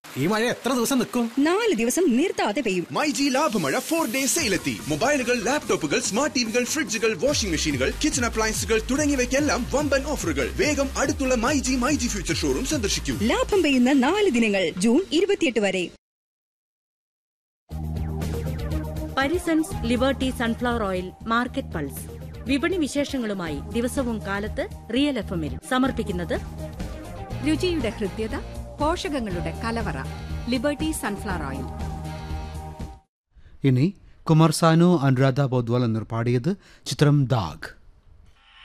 ഈ മഴ എത്ര ദിവസം നിൽക്കും നാല് ദിവസം നിർത്താതെ പെയ്യും മൈജി ലാഭമഴ ഫോർ ഡേ സെയിലെത്തി മൊബൈലുകൾ ലാപ്ടോപ്പുകൾ സ്മാർട്ട് ടിവികൾ ഫ്രിഡ്ജുകൾ വാഷിംഗ് മെഷീനുകൾ കിച്ചൺ അപ്ലയൻസുകൾ തുടങ്ങിയവയ്ക്കെല്ലാം വമ്പൻ ഓഫറുകൾ വേഗം അടുത്തുള്ള മൈജി മൈജി ഫ്യൂച്ചർ ഷോറൂം സന്ദർശിക്കൂ ലാഭം പെയ്യുന്ന നാല് ദിനങ്ങൾ ജൂൺ ഇരുപത്തിയെട്ട് വരെ Parisons liberty sunflower oil market pulse വിപണി വിശേഷങ്ങളുമായി ദിവസവും കാലത്ത് റിയൽ എഫ് എമ്മിൽ സമർപ്പിക്കുന്നത് രുചിയുടെ ഹൃദ്യത പോഷകങ്ങളുടെ കലവറ ലിബർട്ടി സൺഫ്ലവർ ഓയിൽ ഇനി കുമാർ സാനു അനുരാധ ബോദ്വാൾ എന്നിവർ പാടിയത് ചിത്രം ദാഗ്